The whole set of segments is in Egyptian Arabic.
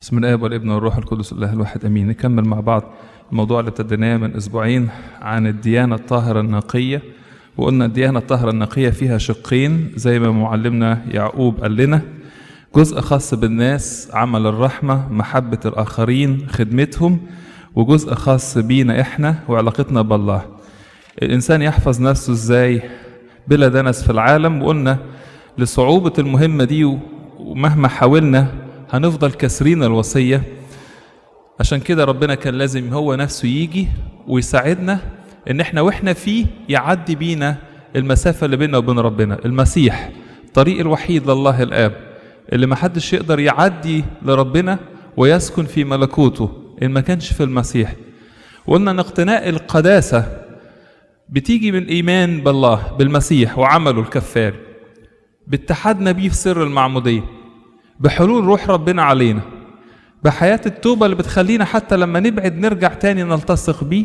بسم الاب والابن والروح القدس الله الواحد امين نكمل مع بعض الموضوع اللي ابتديناه من اسبوعين عن الديانه الطاهره النقيه وقلنا الديانه الطاهره النقيه فيها شقين زي ما معلمنا يعقوب قال لنا جزء خاص بالناس عمل الرحمه محبه الاخرين خدمتهم وجزء خاص بينا احنا وعلاقتنا بالله الانسان يحفظ نفسه ازاي بلا دنس في العالم وقلنا لصعوبه المهمه دي ومهما حاولنا هنفضل كاسرين الوصيه عشان كده ربنا كان لازم هو نفسه يجي ويساعدنا ان احنا واحنا فيه يعدي بينا المسافه اللي بيننا وبين ربنا المسيح الطريق الوحيد لله الاب اللي ما حدش يقدر يعدي لربنا ويسكن في ملكوته ان ما كانش في المسيح وقلنا ان اقتناء القداسه بتيجي من الايمان بالله بالمسيح وعمله الكفاري باتحادنا بيه في سر المعموديه بحلول روح ربنا علينا بحياة التوبة اللي بتخلينا حتى لما نبعد نرجع تاني نلتصق بيه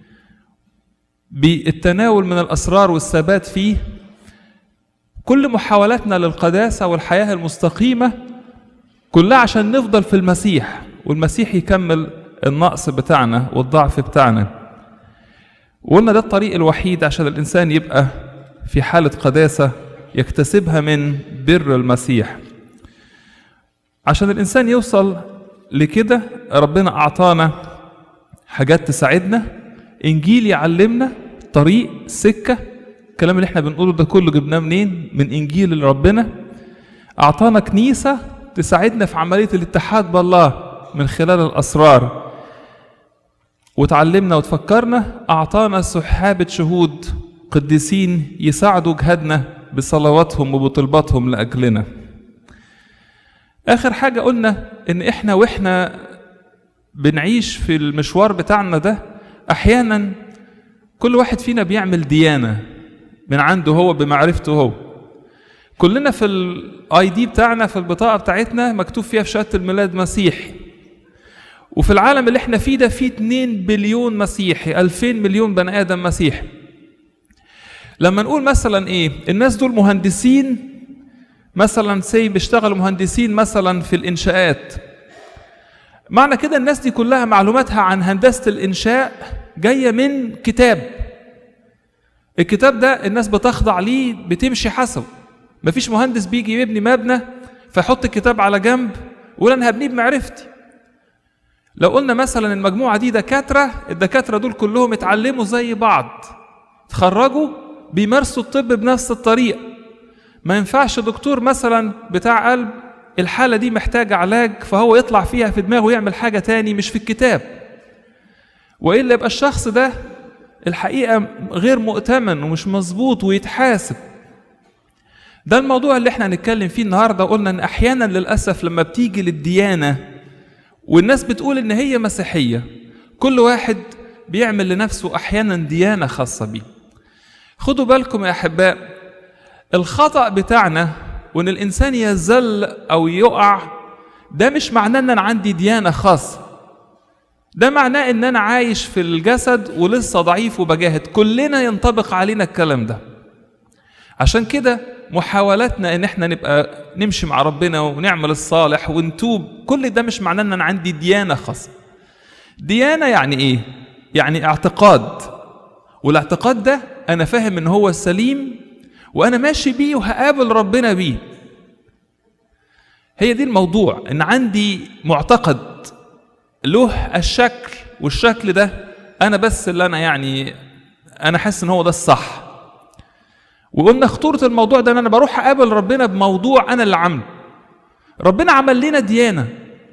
بالتناول من الأسرار والثبات فيه كل محاولاتنا للقداسة والحياة المستقيمة كلها عشان نفضل في المسيح والمسيح يكمل النقص بتاعنا والضعف بتاعنا وقلنا ده الطريق الوحيد عشان الإنسان يبقى في حالة قداسة يكتسبها من بر المسيح عشان الإنسان يوصل لكده ربنا أعطانا حاجات تساعدنا إنجيل يعلمنا طريق سكة الكلام اللي احنا بنقوله ده كله جبناه منين؟ من إنجيل ربنا أعطانا كنيسة تساعدنا في عملية الاتحاد بالله من خلال الأسرار وتعلمنا وتفكرنا أعطانا سحابة شهود قديسين يساعدوا جهادنا بصلواتهم وبطلباتهم لأجلنا اخر حاجه قلنا ان احنا واحنا بنعيش في المشوار بتاعنا ده احيانا كل واحد فينا بيعمل ديانه من عنده هو بمعرفته هو كلنا في الاي دي بتاعنا في البطاقه بتاعتنا مكتوب فيها في شهاده الميلاد مسيحي وفي العالم اللي احنا فيه ده فيه 2 بليون مسيحي 2000 مليون بني ادم مسيحي لما نقول مثلا ايه الناس دول مهندسين مثلا سي بيشتغلوا مهندسين مثلا في الانشاءات معنى كده الناس دي كلها معلوماتها عن هندسه الانشاء جايه من كتاب الكتاب ده الناس بتخضع ليه بتمشي حسب مفيش مهندس بيجي يبني مبنى فيحط الكتاب على جنب ويقول انا هبنيه بمعرفتي لو قلنا مثلا المجموعه دي دكاتره الدكاتره دول كلهم اتعلموا زي بعض اتخرجوا بيمارسوا الطب بنفس الطريقه ما ينفعش دكتور مثلا بتاع قلب الحالة دي محتاجة علاج فهو يطلع فيها في دماغه ويعمل حاجة تاني مش في الكتاب وإلا يبقى الشخص ده الحقيقة غير مؤتمن ومش مظبوط ويتحاسب ده الموضوع اللي احنا هنتكلم فيه النهاردة قلنا ان احيانا للأسف لما بتيجي للديانة والناس بتقول ان هي مسيحية كل واحد بيعمل لنفسه احيانا ديانة خاصة بيه خدوا بالكم يا احباء الخطأ بتاعنا وإن الإنسان يزل أو يقع ده مش معناه إن أنا عندي ديانة خاصة ده معناه إن أنا عايش في الجسد ولسه ضعيف وبجاهد كلنا ينطبق علينا الكلام ده عشان كده محاولاتنا إن إحنا نبقى نمشي مع ربنا ونعمل الصالح ونتوب كل ده مش معناه إن أنا عندي ديانة خاصة ديانة يعني إيه؟ يعني اعتقاد والاعتقاد ده أنا فاهم إن هو السليم وانا ماشي بيه وهقابل ربنا بيه هي دي الموضوع ان عندي معتقد له الشكل والشكل ده انا بس اللي انا يعني انا حاسس ان هو ده الصح وقلنا خطوره الموضوع ده ان انا بروح اقابل ربنا بموضوع انا اللي عامله ربنا عمل لنا ديانه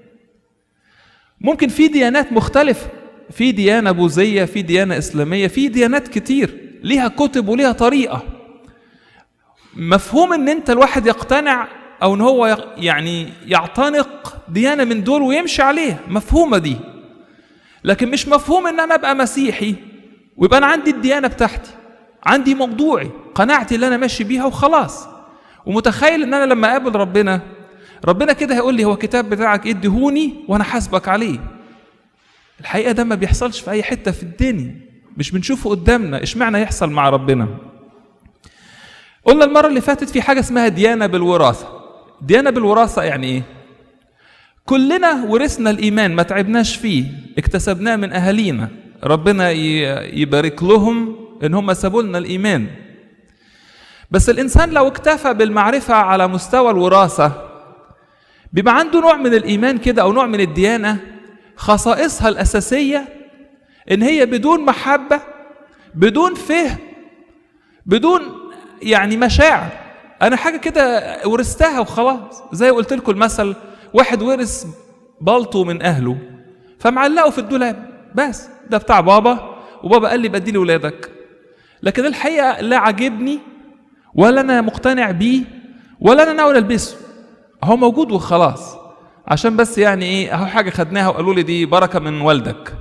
ممكن في ديانات مختلفه في ديانه بوذيه في ديانه اسلاميه في ديانات كتير ليها كتب وليها طريقه مفهوم ان انت الواحد يقتنع او ان هو يعني يعتنق ديانه من دول ويمشي عليها مفهومه دي لكن مش مفهوم ان انا ابقى مسيحي ويبقى انا عندي الديانه بتاعتي عندي موضوعي قناعتي اللي انا ماشي بيها وخلاص ومتخيل ان انا لما اقابل ربنا ربنا كده هيقول لي هو الكتاب بتاعك اديهوني وانا حاسبك عليه الحقيقه ده ما بيحصلش في اي حته في الدنيا مش بنشوفه قدامنا اشمعنى يحصل مع ربنا قلنا المرة اللي فاتت في حاجة اسمها ديانة بالوراثة ديانة بالوراثة يعني ايه كلنا ورثنا الايمان ما تعبناش فيه اكتسبناه من اهالينا ربنا ي- يبارك لهم ان هم سابوا لنا الايمان بس الانسان لو اكتفى بالمعرفه على مستوى الوراثه بيبقى عنده نوع من الايمان كده او نوع من الديانه خصائصها الاساسيه ان هي بدون محبه بدون فهم بدون يعني مشاعر انا حاجه كده ورثتها وخلاص زي قلت لكم المثل واحد ورث بلطو من اهله فمعلقه في الدولاب بس ده بتاع بابا وبابا قال لي بدي ولادك لكن الحقيقه لا عاجبني ولا انا مقتنع بيه ولا انا ناوي البسه هو موجود وخلاص عشان بس يعني ايه اهو حاجه خدناها وقالوا لي دي بركه من والدك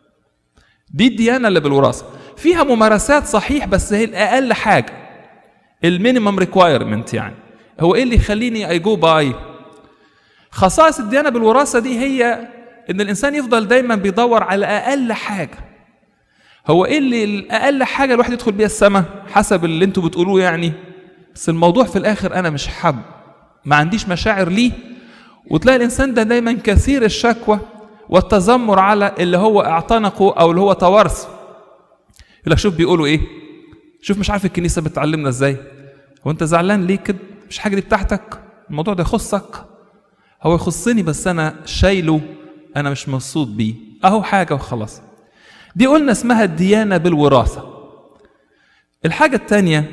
دي الديانه اللي بالوراثه فيها ممارسات صحيح بس هي الاقل حاجه المينيمم ريكوايرمنت يعني هو ايه اللي يخليني اي جو باي خصائص الديانه بالوراثه دي هي ان الانسان يفضل دايما بيدور على اقل حاجه هو ايه اللي الاقل حاجه الواحد يدخل بيها السماء حسب اللي انتوا بتقولوه يعني بس الموضوع في الاخر انا مش حب ما عنديش مشاعر ليه وتلاقي الانسان ده دايما كثير الشكوى والتذمر على اللي هو اعتنقه او اللي هو توارثه يقول لك شوف بيقولوا ايه شوف مش عارف الكنيسه بتعلمنا ازاي هو انت زعلان ليه كده مش حاجه دي بتاعتك الموضوع ده يخصك هو يخصني بس انا شايله انا مش مبسوط بيه اهو حاجه وخلاص دي قلنا اسمها الديانه بالوراثه الحاجه الثانيه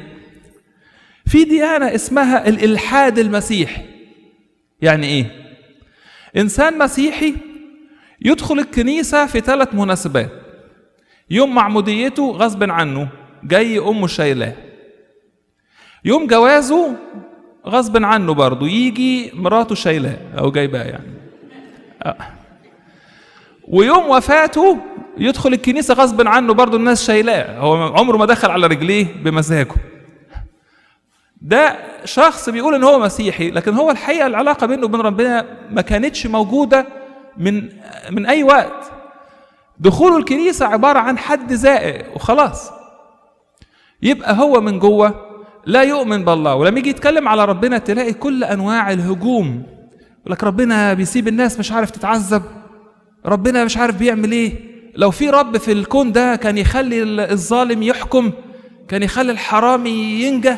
في ديانه اسمها الالحاد المسيحي يعني ايه انسان مسيحي يدخل الكنيسه في ثلاث مناسبات يوم معموديته غصب عنه جاي امه شايلاه يوم جوازه غصب عنه برضه يجي مراته شايلاه او جايباه يعني آه. ويوم وفاته يدخل الكنيسه غصب عنه برضه الناس شايلاه هو عمره ما دخل على رجليه بمزاجه ده شخص بيقول ان هو مسيحي لكن هو الحقيقه العلاقه بينه وبين ربنا ما كانتش موجوده من من اي وقت دخوله الكنيسه عباره عن حد زائق وخلاص يبقى هو من جوه لا يؤمن بالله ولما يجي يتكلم على ربنا تلاقي كل انواع الهجوم يقول لك ربنا بيسيب الناس مش عارف تتعذب ربنا مش عارف بيعمل ايه لو في رب في الكون ده كان يخلي الظالم يحكم كان يخلي الحرامي ينجح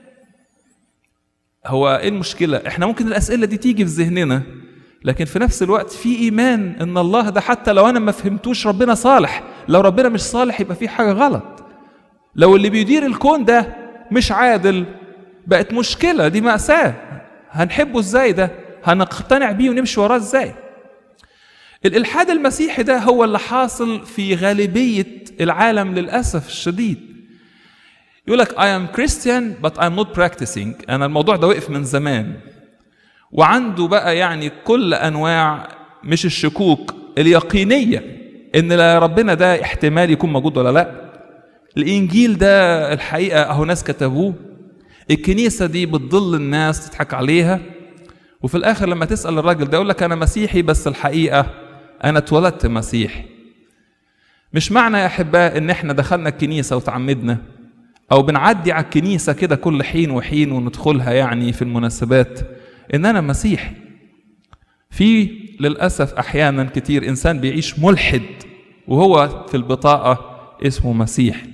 هو ايه المشكله احنا ممكن الاسئله دي تيجي في ذهننا لكن في نفس الوقت في ايمان ان الله ده حتى لو انا ما فهمتوش ربنا صالح لو ربنا مش صالح يبقى في حاجه غلط لو اللي بيدير الكون ده مش عادل بقت مشكله دي ماساه هنحبه ازاي ده هنقتنع بيه ونمشي وراه ازاي الالحاد المسيحي ده هو اللي حاصل في غالبيه العالم للاسف الشديد يقول لك I am Christian but I'm not practicing أنا الموضوع ده وقف من زمان وعنده بقى يعني كل أنواع مش الشكوك اليقينية إن لا ربنا ده احتمال يكون موجود ولا لأ الإنجيل ده الحقيقة أهو ناس كتبوه الكنيسة دي بتضل الناس تضحك عليها وفي الآخر لما تسأل الراجل ده يقول لك أنا مسيحي بس الحقيقة أنا اتولدت مسيحي مش معنى يا أحباء إن إحنا دخلنا الكنيسة وتعمدنا او بنعدي على الكنيسه كده كل حين وحين وندخلها يعني في المناسبات ان انا مسيحي في للاسف احيانا كتير انسان بيعيش ملحد وهو في البطاقه اسمه مسيحي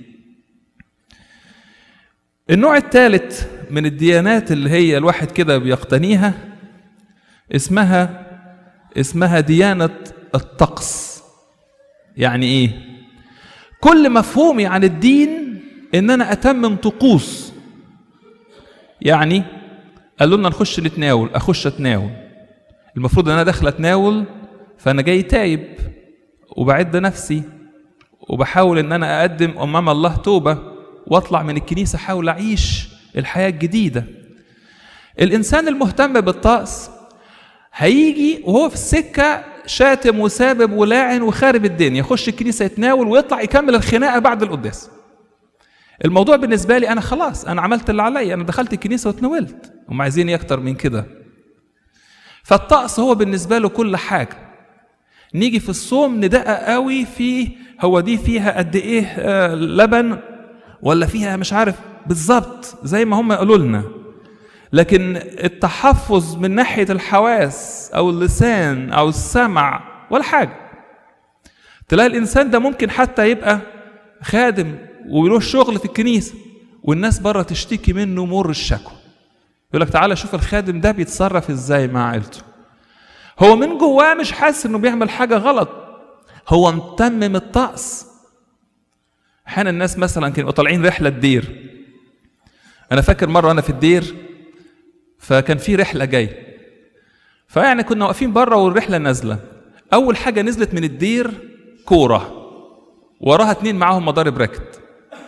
النوع الثالث من الديانات اللي هي الواحد كده بيقتنيها اسمها اسمها ديانه الطقس يعني ايه كل مفهومي عن الدين ان انا اتمم طقوس يعني قالوا لنا نخش نتناول اخش اتناول المفروض ان انا داخل اتناول فانا جاي تايب وبعد نفسي وبحاول ان انا اقدم امام الله توبه واطلع من الكنيسه احاول اعيش الحياه الجديده الانسان المهتم بالطقس هيجي وهو في السكه شاتم وسابب ولاعن وخارب الدنيا يخش الكنيسه يتناول ويطلع يكمل الخناقه بعد القداس الموضوع بالنسبه لي انا خلاص انا عملت اللي عليا انا دخلت الكنيسه واتناولت هم عايزين ايه اكتر من كده فالطقس هو بالنسبه له كل حاجه نيجي في الصوم ندقق قوي في هو دي فيها قد ايه آه لبن ولا فيها مش عارف بالظبط زي ما هم يقولوا لنا لكن التحفظ من ناحيه الحواس او اللسان او السمع ولا حاجه تلاقي الانسان ده ممكن حتى يبقى خادم ويروح شغل في الكنيسه والناس بره تشتكي منه مر الشكوى يقول لك تعالى شوف الخادم ده بيتصرف ازاي مع عيلته هو من جواه مش حاسس انه بيعمل حاجه غلط هو متمم الطقس احيانا الناس مثلا كانوا طالعين رحله الدير انا فاكر مره انا في الدير فكان في رحله جايه فيعني كنا واقفين بره والرحله نازله اول حاجه نزلت من الدير كوره وراها اتنين معاهم مضارب راكت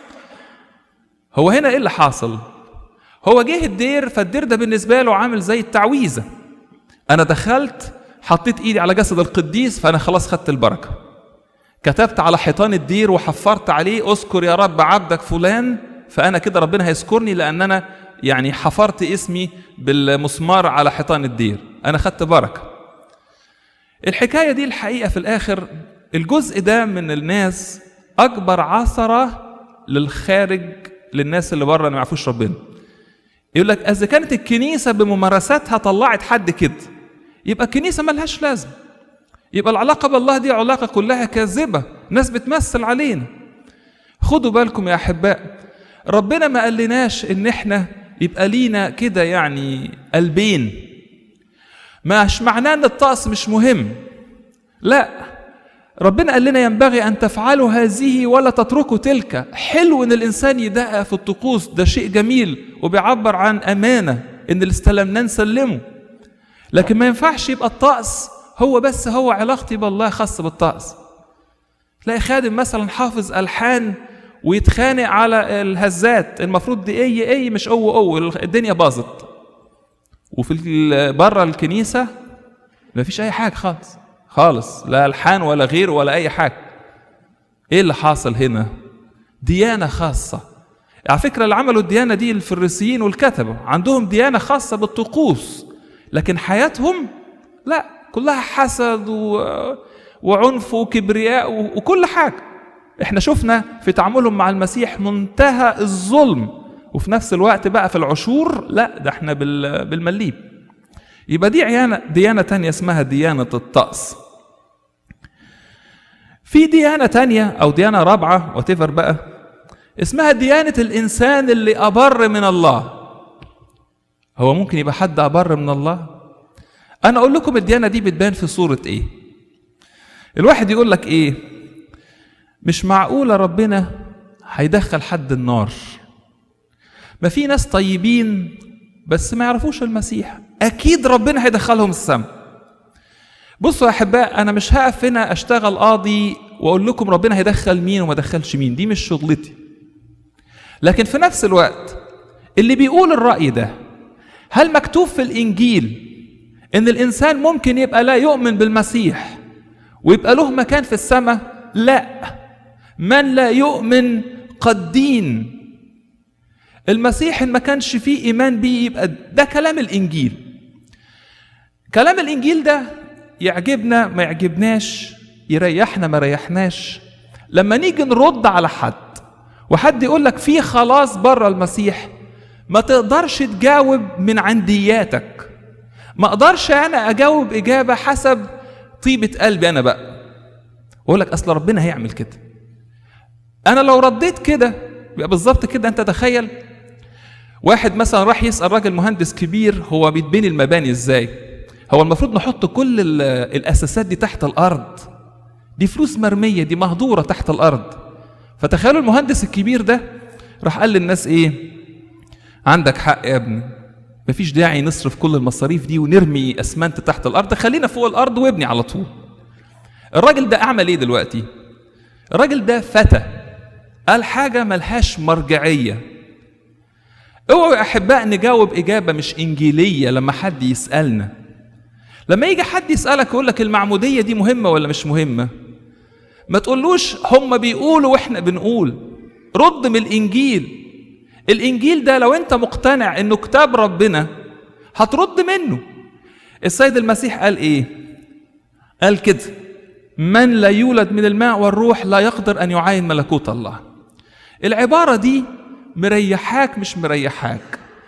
هو هنا ايه اللي حاصل هو جه الدير فالدير ده بالنسبه له عامل زي التعويذه انا دخلت حطيت ايدي على جسد القديس فانا خلاص خدت البركه كتبت على حيطان الدير وحفرت عليه اذكر يا رب عبدك فلان فانا كده ربنا هيذكرني لان انا يعني حفرت اسمي بالمسمار على حيطان الدير انا خدت بركه الحكايه دي الحقيقه في الاخر الجزء ده من الناس اكبر عثره للخارج للناس اللي بره ما يعرفوش ربنا يقول لك اذا كانت الكنيسه بممارساتها طلعت حد كده يبقى الكنيسه ملهاش لازمه يبقى العلاقه بالله دي علاقه كلها كاذبه ناس بتمثل علينا خدوا بالكم يا احباء ربنا ما قالناش ان احنا يبقى لينا كده يعني قلبين مش معناه ان الطقس مش مهم لا ربنا قال لنا ينبغي ان تفعلوا هذه ولا تتركوا تلك حلو ان الانسان يدقق في الطقوس ده شيء جميل وبيعبر عن امانه ان اللي استلمناه نسلمه لكن ما ينفعش يبقى الطقس هو بس هو علاقتي بالله خاصه بالطقس تلاقي خادم مثلا حافظ الحان ويتخانق على الهزات المفروض دي اي اي مش او او الدنيا باظت وفي بره الكنيسه ما فيش اي حاجه خالص خالص لا الحان ولا غير ولا اي حاجه ايه اللي حاصل هنا ديانه خاصه على فكره اللي عملوا الديانه دي الفريسيين والكتبه عندهم ديانه خاصه بالطقوس لكن حياتهم لا كلها حسد و... وعنف وكبرياء و... وكل حاجه احنا شفنا في تعاملهم مع المسيح منتهى الظلم وفي نفس الوقت بقى في العشور لا ده احنا بال... بالمليب يبقى دي عيانة ديانة تانية اسمها ديانة الطقس في ديانة تانية أو ديانة رابعة وتفر بقى اسمها ديانة الإنسان اللي أبر من الله هو ممكن يبقى حد أبر من الله أنا أقول لكم الديانة دي بتبان في صورة إيه الواحد يقول لك إيه مش معقولة ربنا هيدخل حد النار ما في ناس طيبين بس ما يعرفوش المسيح اكيد ربنا هيدخلهم السماء بصوا يا احباء انا مش هقف هنا اشتغل قاضي واقول لكم ربنا هيدخل مين وما دخلش مين دي مش شغلتي لكن في نفس الوقت اللي بيقول الراي ده هل مكتوب في الانجيل ان الانسان ممكن يبقى لا يؤمن بالمسيح ويبقى له مكان في السماء لا من لا يؤمن قد دين المسيح ان ما كانش فيه ايمان بيه يبقى ده كلام الانجيل كلام الانجيل ده يعجبنا ما يعجبناش يريحنا ما ريحناش لما نيجي نرد على حد وحد يقول لك في خلاص بره المسيح ما تقدرش تجاوب من عندياتك ما اقدرش انا اجاوب اجابه حسب طيبه قلبي انا بقى واقول لك اصل ربنا هيعمل كده انا لو رديت كده يبقى بالظبط كده انت تخيل واحد مثلا راح يسال راجل مهندس كبير هو بيتبني المباني ازاي هو المفروض نحط كل الاساسات دي تحت الارض دي فلوس مرميه دي مهدوره تحت الارض فتخيلوا المهندس الكبير ده راح قال للناس ايه عندك حق يا ابني مفيش داعي نصرف كل المصاريف دي ونرمي اسمنت تحت الارض خلينا فوق الارض وابني على طول الراجل ده اعمل ايه دلوقتي الراجل ده فتى قال حاجه ملهاش مرجعيه اوعوا يا احباء نجاوب اجابه مش انجيليه لما حد يسالنا لما يجي حد يسالك يقول لك المعموديه دي مهمه ولا مش مهمه ما تقولوش هم بيقولوا واحنا بنقول رد من الانجيل الانجيل ده لو انت مقتنع انه كتاب ربنا هترد منه السيد المسيح قال ايه قال كده من لا يولد من الماء والروح لا يقدر ان يعاين ملكوت الله العباره دي مريحاك مش مريحاك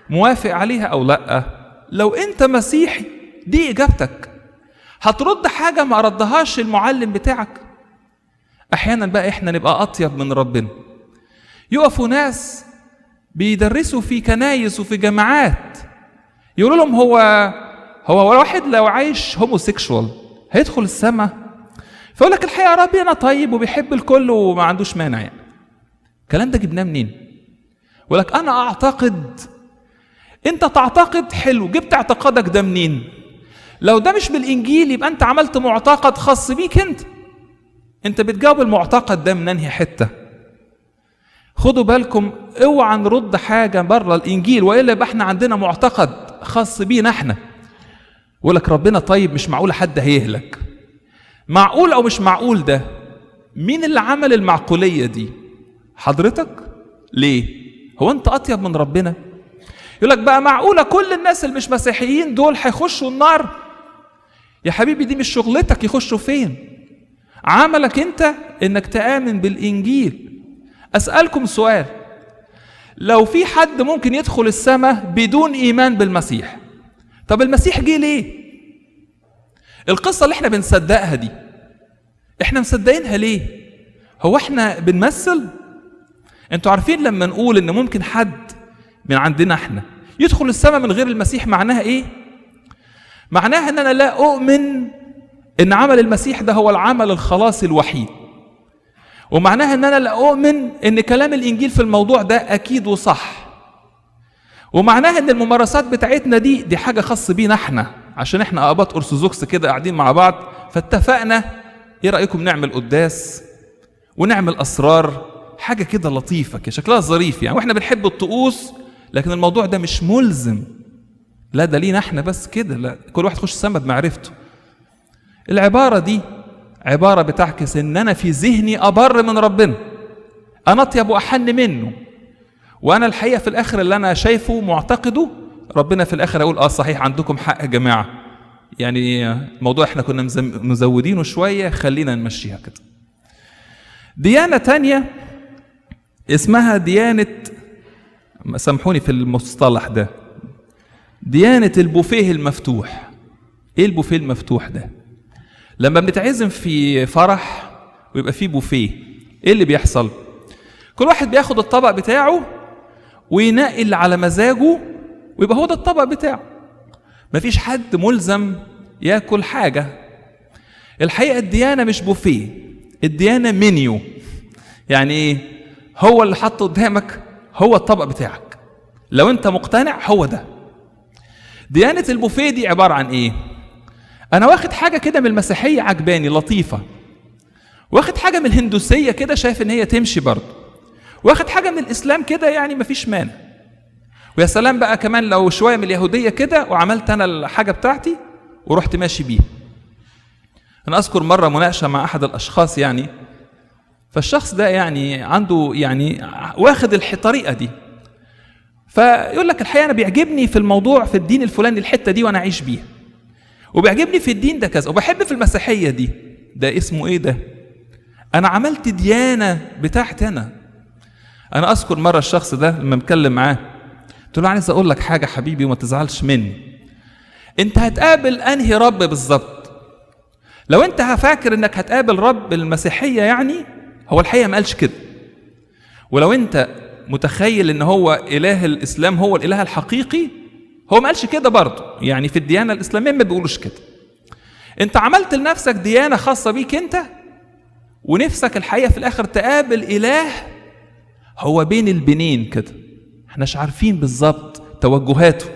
موافق عليها او لا لو انت مسيحي دي اجابتك هترد حاجه ما ردهاش المعلم بتاعك احيانا بقى احنا نبقى اطيب من ربنا يقفوا ناس بيدرسوا في كنايس وفي جامعات يقولوا لهم هو هو واحد لو عايش هوموسيكشوال هيدخل السماء فيقول لك الحقيقه ربنا طيب وبيحب الكل وما عندوش مانع يعني الكلام ده جبناه منين يقول لك انا اعتقد انت تعتقد حلو جبت اعتقادك ده منين لو ده مش بالانجيل يبقى انت عملت معتقد خاص بيك انت انت بتجاوب المعتقد ده من انهي حته خدوا بالكم اوعى نرد حاجه بره الانجيل والا يبقى احنا عندنا معتقد خاص بينا احنا يقول لك ربنا طيب مش معقول حد هيهلك معقول او مش معقول ده مين اللي عمل المعقوليه دي حضرتك ليه هو انت اطيب من ربنا يقول لك بقى معقوله كل الناس اللي مش مسيحيين دول هيخشوا النار يا حبيبي دي مش شغلتك يخشوا فين عملك انت انك تامن بالانجيل اسالكم سؤال لو في حد ممكن يدخل السماء بدون ايمان بالمسيح طب المسيح جه ليه القصه اللي احنا بنصدقها دي احنا مصدقينها ليه هو احنا بنمثل انتوا عارفين لما نقول ان ممكن حد من عندنا احنا يدخل السماء من غير المسيح معناها ايه معناها ان انا لا اؤمن ان عمل المسيح ده هو العمل الخلاصي الوحيد ومعناها ان انا لا اؤمن ان كلام الانجيل في الموضوع ده اكيد وصح ومعناها ان الممارسات بتاعتنا دي دي حاجه خاص بينا احنا عشان احنا اباط ارثوذكس كده قاعدين مع بعض فاتفقنا ايه رايكم نعمل قداس ونعمل اسرار حاجه كده لطيفه كده شكلها ظريف يعني واحنا بنحب الطقوس لكن الموضوع ده مش ملزم لا ده لينا احنا بس كده لا كل واحد يخش السما بمعرفته العباره دي عباره بتعكس ان انا في ذهني ابر من ربنا انا اطيب واحن منه وانا الحقيقه في الاخر اللي انا شايفه معتقده ربنا في الاخر اقول اه صحيح عندكم حق يا جماعه يعني الموضوع احنا كنا مزودينه شويه خلينا نمشيها كده ديانه تانية اسمها ديانه سامحوني في المصطلح ده ديانه البوفيه المفتوح ايه البوفيه المفتوح ده لما بنتعزم في فرح ويبقى فيه بوفيه ايه اللي بيحصل كل واحد بياخد الطبق بتاعه وينقي اللي على مزاجه ويبقى هو ده الطبق بتاعه مفيش حد ملزم ياكل حاجه الحقيقه الديانه مش بوفيه الديانه منيو يعني ايه هو اللي حطه قدامك هو الطبق بتاعك لو انت مقتنع هو ده ديانه البوفيه دي عباره عن ايه انا واخد حاجه كده من المسيحيه عجباني لطيفه واخد حاجه من الهندوسيه كده شايف ان هي تمشي برضه واخد حاجه من الاسلام كده يعني مفيش مانع ويا سلام بقى كمان لو شويه من اليهوديه كده وعملت انا الحاجه بتاعتي ورحت ماشي بيها انا اذكر مره مناقشه مع احد الاشخاص يعني فالشخص ده يعني عنده يعني واخد الطريقه دي فيقول لك الحقيقه انا بيعجبني في الموضوع في الدين الفلاني الحته دي وانا اعيش بيها وبيعجبني في الدين ده كذا وبحب في المسيحيه دي ده اسمه ايه ده انا عملت ديانه بتاعتي انا انا اذكر مره الشخص ده لما متكلم معاه قلت له عايز اقول لك حاجه حبيبي وما تزعلش مني انت هتقابل انهي رب بالظبط لو انت فاكر انك هتقابل رب المسيحيه يعني هو الحقيقه ما قالش كده ولو انت متخيل ان هو اله الاسلام هو الاله الحقيقي هو ما قالش كده برضه يعني في الديانه الاسلاميه ما بيقولوش كده انت عملت لنفسك ديانه خاصه بيك انت ونفسك الحقيقه في الاخر تقابل اله هو بين البنين كده احناش عارفين بالظبط توجهاته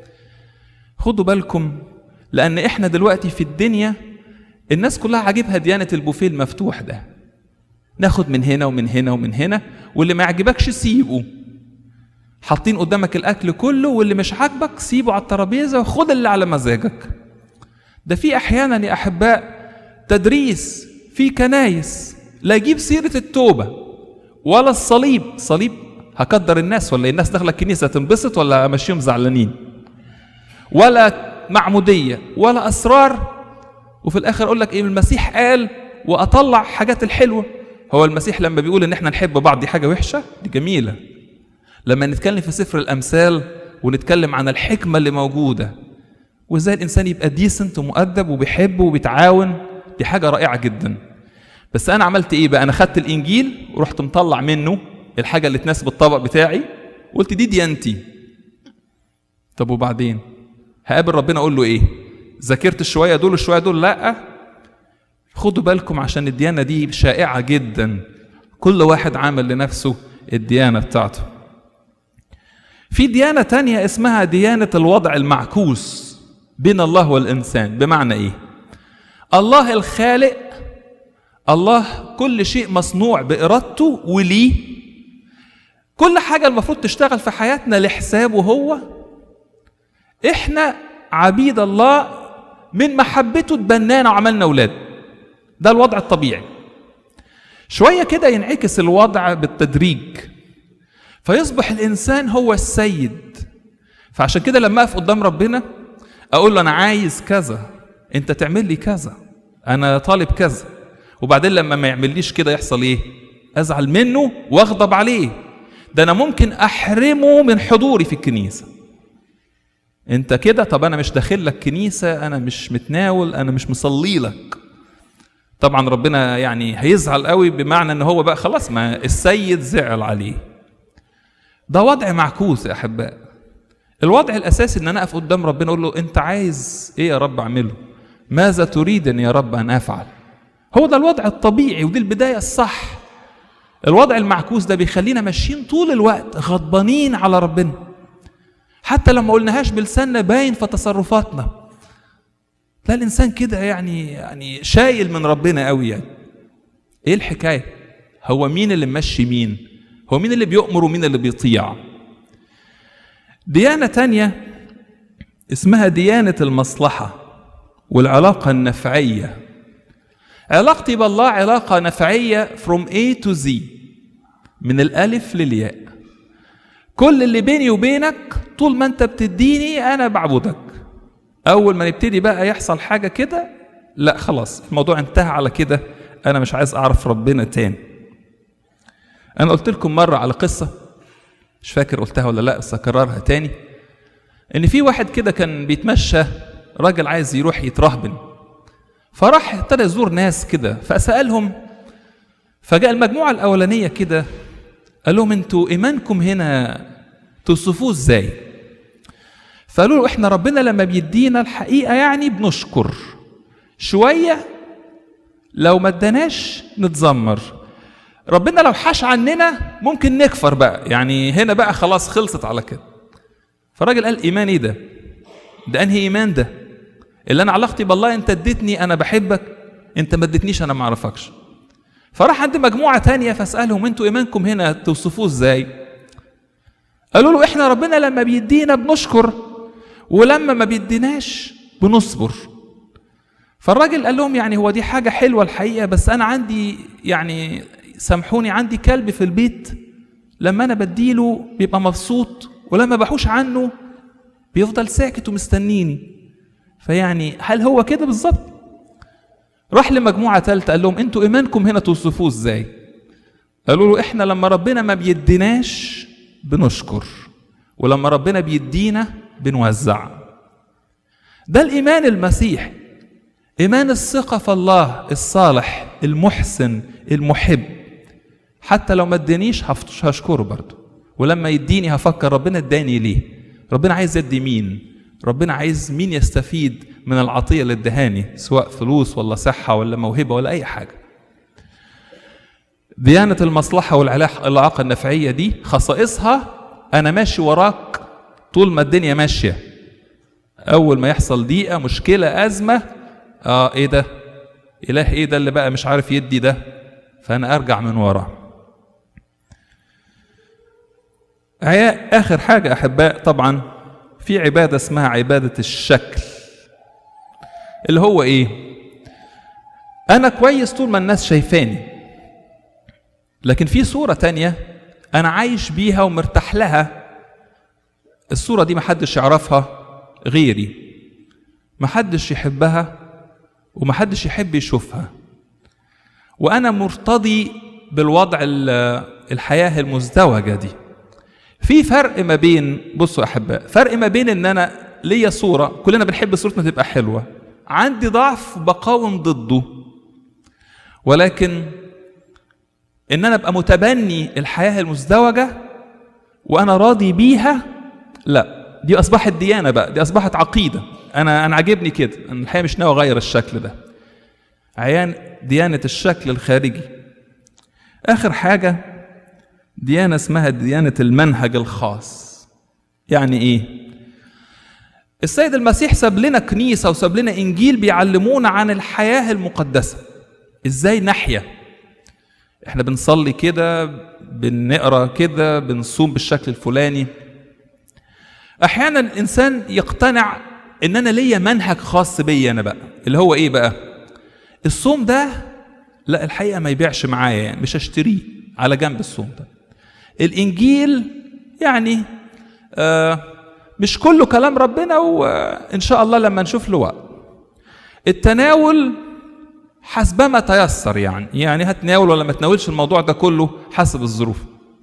خدوا بالكم لان احنا دلوقتي في الدنيا الناس كلها عاجبها ديانه البوفيه المفتوح ده ناخد من هنا ومن هنا ومن هنا واللي ما يعجبكش سيبه حاطين قدامك الاكل كله واللي مش عاجبك سيبه على الترابيزه وخد اللي على مزاجك ده في احيانا يا احباء تدريس في كنايس لا يجيب سيره التوبه ولا الصليب صليب هقدر الناس ولا الناس داخله الكنيسه تنبسط ولا امشيهم زعلانين ولا معموديه ولا اسرار وفي الاخر اقول لك ايه المسيح قال واطلع حاجات الحلوه هو المسيح لما بيقول ان احنا نحب بعض دي حاجه وحشه دي جميله لما نتكلم في سفر الامثال ونتكلم عن الحكمة اللي موجودة وازاي الإنسان يبقى ديسنت ومؤدب وبيحب وبيتعاون دي حاجة رائعة جدا بس أنا عملت إيه بقى أنا خدت الإنجيل ورحت مطلع منه الحاجة اللي تناسب الطبق بتاعي وقلت دي ديانتي طب وبعدين هقابل ربنا اقول له ايه ذاكرت الشويه دول الشويه دول لا خدوا بالكم عشان الديانه دي شائعه جدا كل واحد عامل لنفسه الديانه بتاعته في ديانه تانية اسمها ديانه الوضع المعكوس بين الله والانسان بمعنى ايه الله الخالق الله كل شيء مصنوع بارادته وليه كل حاجه المفروض تشتغل في حياتنا لحسابه هو احنا عبيد الله من محبته تبنانا وعملنا اولاد ده الوضع الطبيعي شويه كده ينعكس الوضع بالتدريج فيصبح الانسان هو السيد فعشان كده لما اقف قدام ربنا اقول له انا عايز كذا انت تعمل لي كذا انا طالب كذا وبعدين لما ما يعمليش كده يحصل ايه ازعل منه واغضب عليه ده انا ممكن احرمه من حضوري في الكنيسه انت كده طب انا مش داخل لك كنيسه انا مش متناول انا مش مصلي لك طبعا ربنا يعني هيزعل قوي بمعنى ان هو بقى خلاص ما السيد زعل عليه ده وضع معكوس يا احباء الوضع الاساسي ان انا اقف قدام ربنا اقول له انت عايز ايه يا رب اعمله ماذا تريدني يا رب ان افعل هو ده الوضع الطبيعي ودي البدايه الصح الوضع المعكوس ده بيخلينا ماشيين طول الوقت غضبانين على ربنا حتى لما قلناهاش بلساننا باين في تصرفاتنا لا الانسان كده يعني يعني شايل من ربنا قوي يعني ايه الحكايه هو مين اللي ممشي مين هو مين اللي بيؤمر ومين اللي بيطيع ديانه تانية اسمها ديانه المصلحه والعلاقه النفعيه علاقتي بالله علاقه نفعيه from A to Z من الالف للياء كل اللي بيني وبينك طول ما انت بتديني انا بعبدك اول ما نبتدي بقى يحصل حاجه كده لا خلاص الموضوع انتهى على كده انا مش عايز اعرف ربنا تاني انا قلت لكم مره على قصه مش فاكر قلتها ولا لا بس اكررها تاني ان في واحد كده كان بيتمشى راجل عايز يروح يترهبن فراح ابتدى يزور ناس كده فسالهم فجاء المجموعه الاولانيه كده قال لهم انتوا ايمانكم هنا توصفوه ازاي فقالوا له احنا ربنا لما بيدينا الحقيقه يعني بنشكر شويه لو ما اداناش نتذمر ربنا لو حاش عننا ممكن نكفر بقى يعني هنا بقى خلاص خلصت على كده فالراجل قال ايمان ايه ده ده انهي ايمان ده اللي انا علاقتي بالله انت اديتني انا بحبك انت ما اديتنيش انا ما اعرفكش فراح عند مجموعه تانية فاسالهم انتوا ايمانكم هنا توصفوه ازاي قالوا له احنا ربنا لما بيدينا بنشكر ولما ما بيديناش بنصبر فالراجل قال لهم يعني هو دي حاجة حلوة الحقيقة بس أنا عندي يعني سامحوني عندي كلب في البيت لما أنا بديله بيبقى مبسوط ولما بحوش عنه بيفضل ساكت ومستنيني فيعني هل هو كده بالظبط؟ راح لمجموعة ثالثة قال لهم انتوا إيمانكم هنا توصفوه ازاي؟ قالوا له احنا لما ربنا ما بيديناش بنشكر ولما ربنا بيدينا بنوزع ده الإيمان المسيحي إيمان الثقة في الله الصالح المحسن المحب حتى لو ما ادانيش هشكره برضه ولما يديني هفكر ربنا اداني ليه ربنا عايز يدي مين ربنا عايز مين يستفيد من العطية اللي ادهاني سواء فلوس ولا صحة ولا موهبة ولا أي حاجة ديانة المصلحة والعلاقة النفعية دي خصائصها أنا ماشي وراك طول ما الدنيا ماشية أول ما يحصل ضيقة مشكلة أزمة اه ايه ده اله ايه ده اللي بقى مش عارف يدي ده فانا ارجع من وراه اخر حاجه احباء طبعا في عباده اسمها عباده الشكل اللي هو ايه انا كويس طول ما الناس شايفاني لكن في صوره تانية انا عايش بيها ومرتاح لها الصوره دي محدش يعرفها غيري محدش يحبها ومحدش يحب يشوفها وانا مرتضي بالوضع الحياه المزدوجه دي في فرق ما بين بصوا يا احباء فرق ما بين ان انا ليا صوره كلنا بنحب صورتنا تبقى حلوه عندي ضعف بقاوم ضده ولكن ان انا ابقى متبني الحياه المزدوجه وانا راضي بيها لا دي اصبحت ديانه بقى دي اصبحت عقيده انا انا عاجبني كده انا الحقيقه مش ناوي اغير الشكل ده عيان ديانه الشكل الخارجي اخر حاجه ديانه اسمها ديانه المنهج الخاص يعني ايه السيد المسيح ساب لنا كنيسه وساب لنا انجيل بيعلمونا عن الحياه المقدسه ازاي نحيا احنا بنصلي كده بنقرا كده بنصوم بالشكل الفلاني احيانا الانسان يقتنع ان انا ليا منهج خاص بيا انا بقى اللي هو ايه بقى الصوم ده لا الحقيقه ما يبيعش معايا يعني مش هشتريه على جنب الصوم ده الانجيل يعني آه مش كله كلام ربنا وان شاء الله لما نشوف له وقت التناول حسبما تيسر يعني يعني هتناول ولا ما تناولش الموضوع ده كله حسب الظروف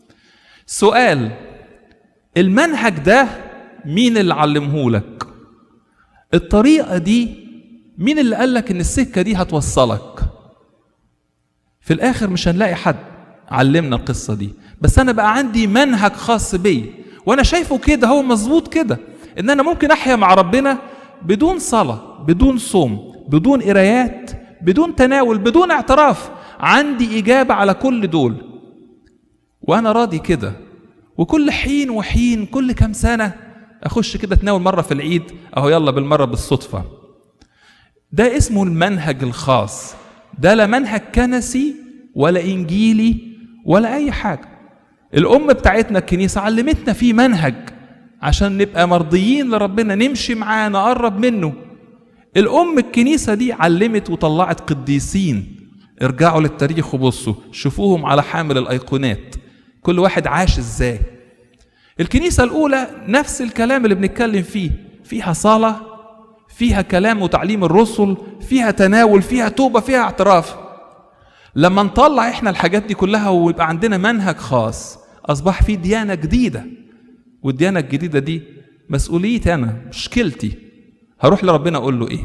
سؤال المنهج ده مين اللي علمه لك الطريقه دي مين اللي قال لك ان السكه دي هتوصلك في الاخر مش هنلاقي حد علمنا القصه دي بس انا بقى عندي منهج خاص بيا وانا شايفه كده هو مظبوط كده ان انا ممكن احيا مع ربنا بدون صلاه بدون صوم بدون قرايات بدون تناول بدون اعتراف عندي اجابه على كل دول وانا راضي كده وكل حين وحين كل كام سنه اخش كده اتناول مره في العيد اهو يلا بالمره بالصدفه ده اسمه المنهج الخاص ده لا منهج كنسي ولا انجيلي ولا اي حاجه الام بتاعتنا الكنيسه علمتنا فيه منهج عشان نبقى مرضيين لربنا نمشي معاه نقرب منه الام الكنيسه دي علمت وطلعت قديسين ارجعوا للتاريخ وبصوا شوفوهم على حامل الايقونات كل واحد عاش ازاي الكنيسه الاولى نفس الكلام اللي بنتكلم فيه فيها صلاه فيها كلام وتعليم الرسل فيها تناول فيها توبه فيها اعتراف لما نطلع احنا الحاجات دي كلها ويبقى عندنا منهج خاص اصبح في ديانه جديده والديانه الجديده دي مسؤوليتي انا مشكلتي هروح لربنا اقول له ايه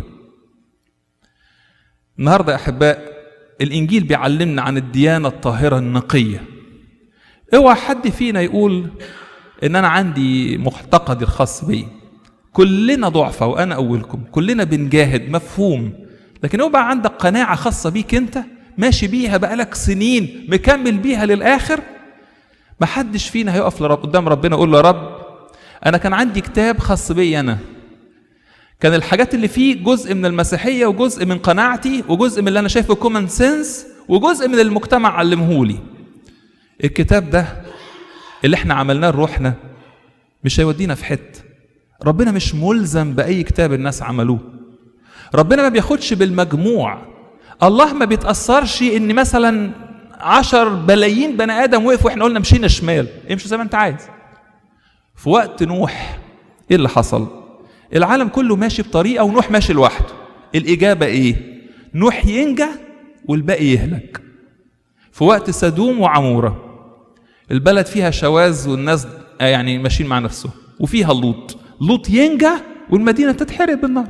النهارده يا احباء الانجيل بيعلمنا عن الديانه الطاهره النقيه اوعى حد فينا يقول ان انا عندي معتقد الخاص بي كلنا ضعفة وانا اولكم كلنا بنجاهد مفهوم لكن هو بقى عندك قناعه خاصه بيك انت ماشي بيها بقالك سنين مكمل بيها للاخر محدش فينا هيقف لرب قدام ربنا يقول له يا رب انا كان عندي كتاب خاص بي انا كان الحاجات اللي فيه جزء من المسيحيه وجزء من قناعتي وجزء من اللي انا شايفه كومن سنس وجزء من المجتمع علمهولي الكتاب ده اللي احنا عملناه لروحنا مش هيودينا في حته ربنا مش ملزم باي كتاب الناس عملوه ربنا ما بياخدش بالمجموع الله ما بيتاثرش ان مثلا عشر بلايين بني ادم وقفوا واحنا قلنا مشينا شمال امشي زي ما انت عايز في وقت نوح ايه اللي حصل العالم كله ماشي بطريقه ونوح ماشي لوحده الاجابه ايه نوح ينجى والباقي يهلك في وقت سدوم وعموره البلد فيها شواذ والناس يعني ماشيين مع نفسهم وفيها لوط لوط ينجى والمدينه تتحرق بالنار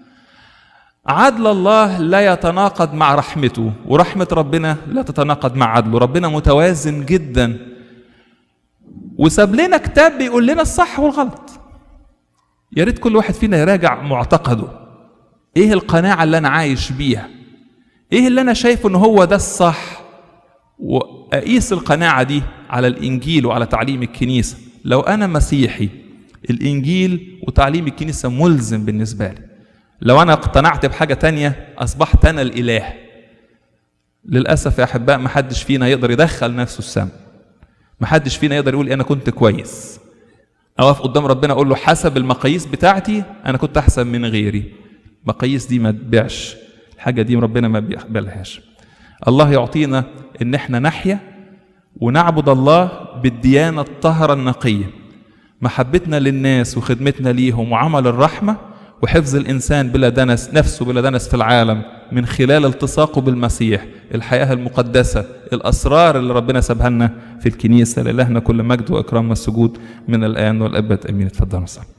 عدل الله لا يتناقض مع رحمته ورحمه ربنا لا تتناقض مع عدله ربنا متوازن جدا وساب لنا كتاب بيقول لنا الصح والغلط يا ريت كل واحد فينا يراجع معتقده ايه القناعه اللي انا عايش بيها ايه اللي انا شايفه ان هو ده الصح واقيس القناعه دي على الانجيل وعلى تعليم الكنيسه لو انا مسيحي الانجيل وتعليم الكنيسه ملزم بالنسبه لي لو انا اقتنعت بحاجه تانية اصبحت انا الاله للاسف يا احباء ما حدش فينا يقدر يدخل نفسه السماء ما حدش فينا يقدر يقول انا كنت كويس اقف قدام ربنا اقول له حسب المقاييس بتاعتي انا كنت احسن من غيري المقاييس دي ما تبيعش الحاجه دي ربنا ما بيقبلهاش الله يعطينا ان احنا نحيا ونعبد الله بالديانه الطاهره النقيه محبتنا للناس وخدمتنا ليهم وعمل الرحمه وحفظ الانسان بلا دنس نفسه بلا دنس في العالم من خلال التصاقه بالمسيح الحياة المقدسة الأسرار اللي ربنا سابها لنا في الكنيسة لإلهنا كل مجد وإكرام والسجود من الآن والأبد أمين اتفضلوا